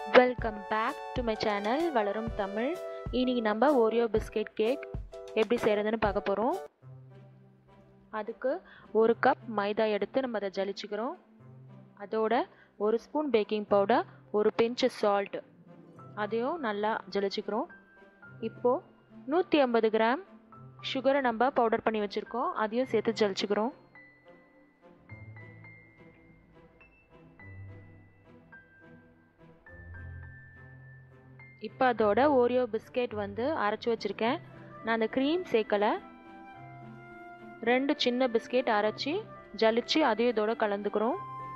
welcome back to my channel Valarum Tamil இன்னைக்கு நம்ம Oreo biscuit cake எப்படி செய்கிறதுன்னு பார்க்க போகிறோம் அதுக்கு ஒரு கப் மைதா எடுத்து நம்ம அதை ஜலிச்சுக்கிறோம் அதோட ஒரு ஸ்பூன் பேக்கிங் பவுடர் ஒரு பிஞ்சு சால்ட் அதையும் நல்லா ஜலிச்சுக்கிறோம் இப்போது நூற்றி ஐம்பது கிராம் சுகரை நம்ம பவுடர் பண்ணி வச்சுருக்கோம் அதையும் சேர்த்து ஜலிச்சுக்கிறோம் இப்போ அதோட ஓரியோ பிஸ்கெட் வந்து அரைச்சி வச்சுருக்கேன் நான் அந்த க்ரீம் சேர்க்கலை ரெண்டு சின்ன பிஸ்கெட் அரைச்சி ஜலிச்சு அதையும் இதோட கலந்துக்கிறோம்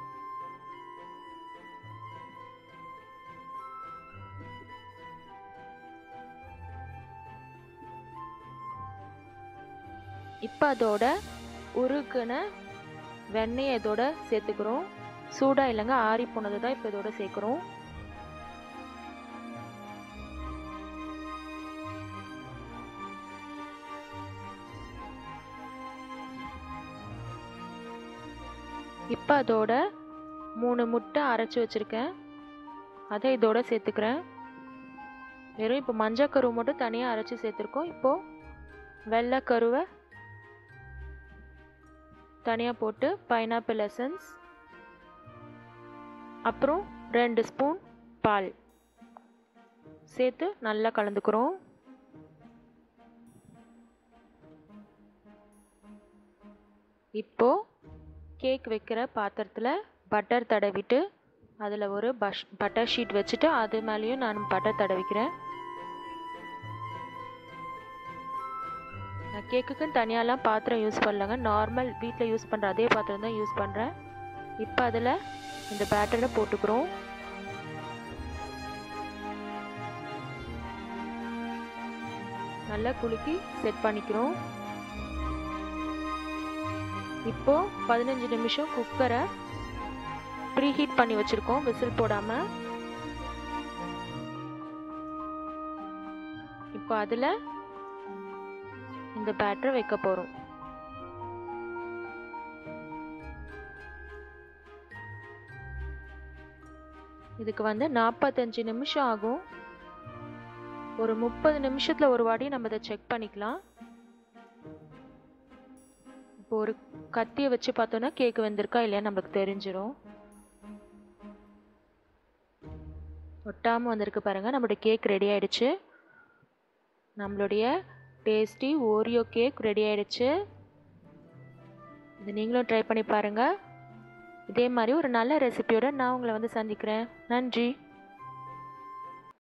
இப்போ அதோட உருக்குன வெண்ணெயை இதோட சேர்த்துக்கிறோம் சூடாக இல்லைங்க ஆறி போனது தான் இப்போ இதோட சேர்க்குறோம் இப்போ அதோட மூணு முட்டை அரைச்சி வச்சுருக்கேன் அதை இதோட சேர்த்துக்கிறேன் வெறும் இப்போ மஞ்சள் கருவு மட்டும் தனியாக அரைச்சி சேர்த்துருக்கோம் இப்போது வெள்ளை கருவை தனியாக போட்டு பைனாப்பிள் எசன்ஸ் அப்புறம் ரெண்டு ஸ்பூன் பால் சேர்த்து நல்லா கலந்துக்கிறோம் இப்போது கேக் வைக்கிற பாத்திரத்தில் பட்டர் தடவிட்டு அதில் ஒரு பஷ் பட்டர் ஷீட் வச்சுட்டு அது மேலேயும் நான் பட்டர் தடவிக்கிறேன் நான் கேக்குக்குன்னு தனியாலாம் பாத்திரம் யூஸ் பண்ணலங்க நார்மல் வீட்டில் யூஸ் பண்ணுற அதே பாத்திரம் தான் யூஸ் பண்ணுறேன் இப்போ அதில் இந்த பேட்டரை போட்டுக்கிறோம் நல்லா குலுக்கி செட் பண்ணிக்கிறோம் இப்போ பதினஞ்சு நிமிஷம் குக்கரை ப்ரீ ஹீட் பண்ணி வச்சுருக்கோம் விசில் போடாமல் இப்போ அதில் இந்த பேட்டரை வைக்க போகிறோம் இதுக்கு வந்து நாற்பத்தஞ்சு நிமிஷம் ஆகும் ஒரு முப்பது நிமிஷத்தில் ஒரு வாட்டி நம்ம இதை செக் பண்ணிக்கலாம் இப்போ ஒரு கத்தியை வச்சு பார்த்தோன்னா கேக் வெந்திருக்கா இல்லையா நம்மளுக்கு தெரிஞ்சிடும் ஒட்டாமல் வந்திருக்கு பாருங்கள் நம்மளுடைய கேக் ரெடி ஆயிடுச்சு நம்மளுடைய டேஸ்டி ஓரியோ கேக் ரெடி ஆயிடுச்சு இது நீங்களும் ட்ரை பண்ணி பாருங்கள் இதே மாதிரி ஒரு நல்ல ரெசிபியோட நான் உங்களை வந்து சந்திக்கிறேன் நன்றி